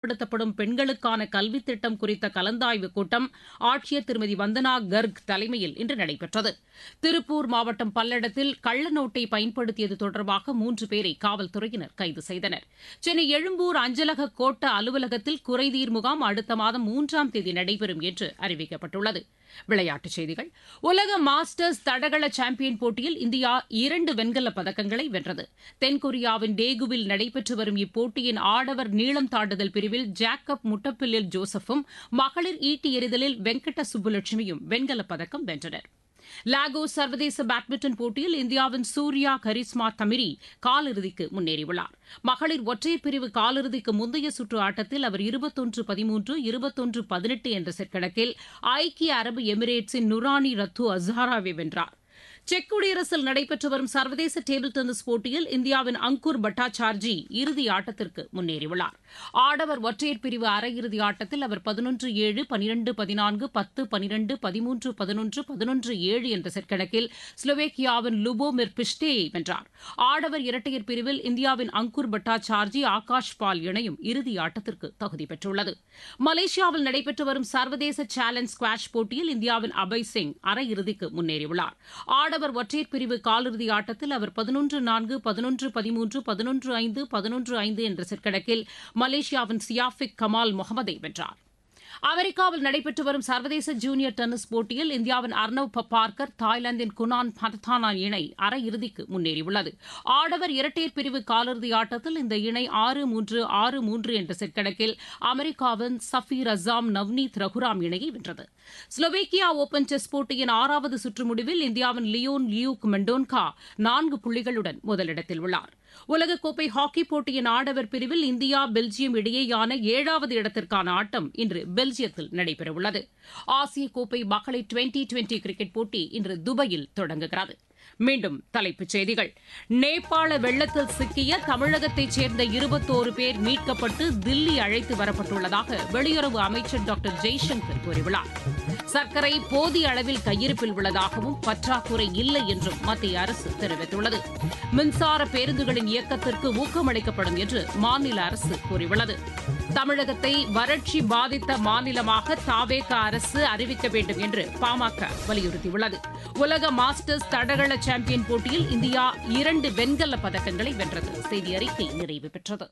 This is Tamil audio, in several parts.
செயல்படுத்தப்படும் பெண்களுக்கான கல்வித் திட்டம் குறித்த கலந்தாய்வு கூட்டம் ஆட்சியர் திருமதி வந்தனா கர்க் தலைமையில் இன்று நடைபெற்றது திருப்பூர் மாவட்டம் பல்லடத்தில் கள்ள நோட்டை பயன்படுத்தியது தொடர்பாக மூன்று பேரை காவல்துறையினர் கைது செய்தனர் சென்னை எழும்பூர் அஞ்சலக கோட்ட அலுவலகத்தில் குறைதீர் முகாம் அடுத்த மாதம் மூன்றாம் தேதி நடைபெறும் என்று அறிவிக்கப்பட்டுள்ளது விளையாட்டுச் செய்திகள் உலக மாஸ்டர்ஸ் தடகள சாம்பியன் போட்டியில் இந்தியா இரண்டு வெண்கலப் பதக்கங்களை வென்றது தென்கொரியாவின் டேகுவில் நடைபெற்று வரும் இப்போட்டியின் ஆடவர் நீளம் தாண்டுதல் பிரிவில் ஜாக்கப் முட்டப்பில்லில் ஜோசப்பும் மகளிர் ஈட்டி எறிதலில் வெங்கட சுப்புலட்சுமியும் வெண்கலப் பதக்கம் வென்றனர் லாகோஸ் சர்வதேச பேட்மிண்டன் போட்டியில் இந்தியாவின் சூர்யா கரிஸ்மா தமிரி காலிறுதிக்கு முன்னேறியுள்ளார் மகளிர் ஒற்றையர் பிரிவு காலிறுதிக்கு முந்தைய சுற்று ஆட்டத்தில் அவர் இருபத்தொன்று பதிமூன்று இருபத்தொன்று பதினெட்டு என்ற செட் கணக்கில் ஐக்கிய அரபு எமிரேட்ஸின் நுரானி ரத்து அசாராவை வென்றார் செக் குடியரசில் நடைபெற்று வரும் சர்வதேச டேபிள் டென்னிஸ் போட்டியில் இந்தியாவின் அங்கூர் பட்டாச்சார்ஜி இறுதி ஆட்டத்திற்கு முன்னேறியுள்ளார் ஆடவர் ஒற்றையர் பிரிவு அரையிறுதி ஆட்டத்தில் அவர் பதினொன்று ஏழு பனிரெண்டு பதினான்கு பத்து பனிரெண்டு பதிமூன்று பதினொன்று பதினொன்று ஏழு என்ற செட் கணக்கில் ஸ்லோவேக்கியாவின் லுபோமிர் பிஷ்டேயை வென்றார் ஆடவர் இரட்டையர் பிரிவில் இந்தியாவின் அங்கூர் பட்டாச்சார்ஜி ஆகாஷ் பால் இணையும் இறுதி ஆட்டத்திற்கு தகுதி பெற்றுள்ளது மலேசியாவில் நடைபெற்று வரும் சர்வதேச சேலஞ்ச் ஸ்குவாஷ் போட்டியில் இந்தியாவின் அபய் சிங் அரையிறுதிக்கு முன்னேறியுள்ளார் ஆடவர் ஒற்றையர் பிரிவு காலிறுதி ஆட்டத்தில் அவர் பதினொன்று நான்கு பதினொன்று பதிமூன்று பதினொன்று ஐந்து பதினொன்று ஐந்து என்ற செட் கணக்கில் மலேசியாவின் சியாஃபிக் கமால் முகமதை வென்றார் அமெரிக்காவில் நடைபெற்று வரும் சர்வதேச ஜூனியர் டென்னிஸ் போட்டியில் இந்தியாவின் அர்னவ் பப்பார்கர் தாய்லாந்தின் குனான் பதத்தானா இணை அரையிறுதிக்கு முன்னேறியுள்ளது ஆடவர் இரட்டையர் பிரிவு காலிறுதி ஆட்டத்தில் இந்த இணை ஆறு மூன்று ஆறு மூன்று என்ற செட் கணக்கில் அமெரிக்காவின் சஃபீர் அசாம் நவ்னீத் ரகுராம் இணையை வென்றது ஸ்லோவேக்கியா ஓபன் செஸ் போட்டியின் ஆறாவது சுற்று முடிவில் இந்தியாவின் லியோன் லியூக் மெண்டோன்கா நான்கு புள்ளிகளுடன் முதலிடத்தில் உள்ளார் உலகக்கோப்பை ஹாக்கி போட்டியின் ஆடவர் பிரிவில் இந்தியா பெல்ஜியம் இடையேயான ஏழாவது இடத்திற்கான ஆட்டம் இன்று பெல்ஜியத்தில் நடைபெறவுள்ளது ஆசிய கோப்பை மகளிர் டுவெண்டி டுவெண்டி கிரிக்கெட் போட்டி இன்று துபாயில் தொடங்குகிறது மீண்டும் தலைப்புச் செய்திகள் நேபாள வெள்ளத்தில் சிக்கிய தமிழகத்தைச் சேர்ந்த இருபத்தோரு பேர் மீட்கப்பட்டு தில்லி அழைத்து வரப்பட்டுள்ளதாக வெளியுறவு அமைச்சர் டாக்டர் ஜெய்சங்கர் கூறியுள்ளார் சர்க்கரை போதிய அளவில் கையிருப்பில் உள்ளதாகவும் பற்றாக்குறை இல்லை என்றும் மத்திய அரசு தெரிவித்துள்ளது மின்சார பேருந்துகளின் இயக்கத்திற்கு ஊக்கமளிக்கப்படும் என்று மாநில அரசு கூறியுள்ளது தமிழகத்தை வறட்சி பாதித்த மாநிலமாக தாவேக அரசு அறிவிக்க வேண்டும் என்று பாமக வலியுறுத்தியுள்ளது உலக மாஸ்டர்ஸ் தடகள சாம்பியன் போட்டியில் இந்தியா இரண்டு வெண்கல பதக்கங்களை வென்றது செய்தி அறிக்கை நிறைவு பெற்றது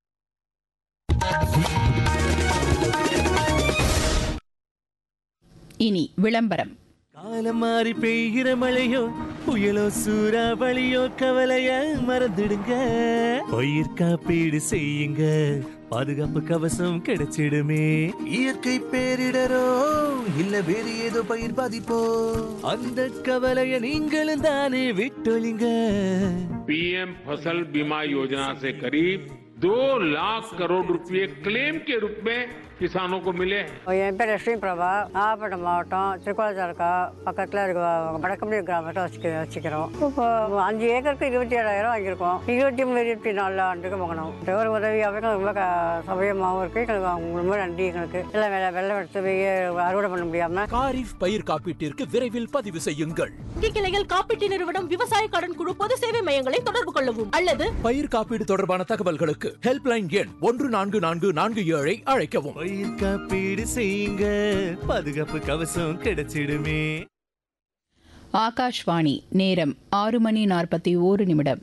இனி விளம்பரம் காலம் மாறி பெய்கிற மழையோ புயலோ சூறாவளியோ கவலைய மறந்துடுங்க பயிர் காப்பீடு செய்யுங்க பாதுகாப்பு கவசம் கிடைச்சிடுமே இயற்கை பேரிடரோ இல்ல வேறு ஏதோ பயிர் பாதிப்போ அந்த கவலைய நீங்களும் தானே விட்டொழிங்க पीएम फसल बीमा योजना से करीब दो लाख करोड़ रुपए क्लेम के रूप में किसानों को मिले हैं என் பேர் லட்சுமி பிரபா நாகப்பட்டினம் மாவட்டம் திருக்கோளத்தாலுக்கா பக்கத்தில் இருக்க வடக்கம்பி கிராமத்தை வச்சுக்க வச்சுக்கிறோம் இப்போ அஞ்சு ஏக்கருக்கு இருபத்தி ஏழாயிரம் வாங்கியிருக்கோம் இருபத்தி மூணு இருபத்தி நாலு ஆண்டுக்கு வாங்கினோம் ஒரு உதவியாகவே எங்களுக்கு ரொம்ப க- சௌகரியமாகவும் இருக்குது எங்களுக்கு அவங்க ரொம்ப நன்றி எங்களுக்கு எல்லாம் வெள்ளம் வெள்ளம் எடுத்து போய் அறுவடை பண்ண முடியாமல் காரிஃப் பயிர் காப்பீட்டிற்கு விரைவில் பதிவு செய்யுங்கள் கிளைகள் காப்பீட்டு நிறுவனம் விவசாய கடன் குழு பொது சேவை மையங்களை தொடர்பு கொள்ளவும் அல்லது பயிர் காப்பீடு தொடர்பான தகவல்களுக்கு ஹெல்ப்லைன் எண் ஒன்று நான்கு நான்கு நான்கு ஏழை அழைக்கவும் பயிர் காப்பீடு செய்யுங்க பாதுகாப்பு கவசம் கிடைச்சிடுமே ஆகாஷ்வாணி நேரம் ஆறு மணி நாற்பத்தி ஓரு நிமிடம்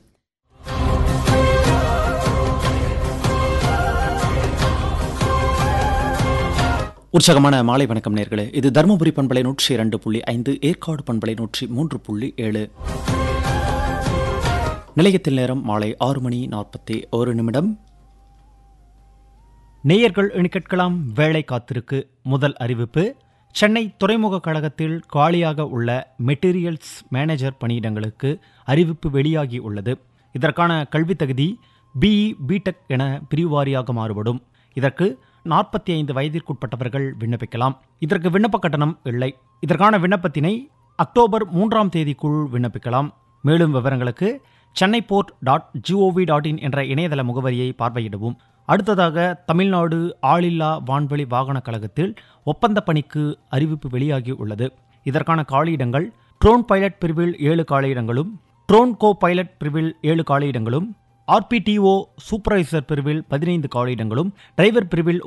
உற்சாகமான மாலை வணக்கம் நேர்களே இது தருமபுரி பண்பலை நூற்றி இரண்டு புள்ளி ஐந்து ஏற்காடு பண்பலை நூற்றி மூன்று புள்ளி ஏழு நிலையத்தில் நேரம் மாலை ஆறு மணி நாற்பத்தி ஒரு நிமிடம் நேயர்கள் இனி கேட்கலாம் வேலை காத்திருக்கு முதல் அறிவிப்பு சென்னை துறைமுக கழகத்தில் காலியாக உள்ள மெட்டீரியல்ஸ் மேனேஜர் பணியிடங்களுக்கு அறிவிப்பு வெளியாகி உள்ளது இதற்கான கல்வித் தகுதி பிஇ பிடெக் என பிரிவுவாரியாக மாறுபடும் இதற்கு நாற்பத்தி ஐந்து வயதிற்குட்பட்டவர்கள் விண்ணப்பிக்கலாம் இதற்கு விண்ணப்ப கட்டணம் இல்லை இதற்கான விண்ணப்பத்தினை அக்டோபர் மூன்றாம் தேதிக்குள் விண்ணப்பிக்கலாம் மேலும் விவரங்களுக்கு Chennai port dot GOV dot in என்ற இணையதள முகவரியை பார்வையிடவும் அடுத்ததாக தமிழ்நாடு ஆளில்லா வான்வெளி வாகன கழகத்தில் ஒப்பந்த பணிக்கு அறிவிப்பு வெளியாகி உள்ளது இதற்கான காலியிடங்கள் ட்ரோன் பைலட் பிரிவில் ஏழு காலியிடங்களும் ட்ரோன் கோ பைலட் பிரிவில் ஏழு காலியிடங்களும் ஆர்பிடிஓ சூப்பர்வைசர் பிரிவில் பதினைந்து காலியிடங்களும் டிரைவர் பிரிவில்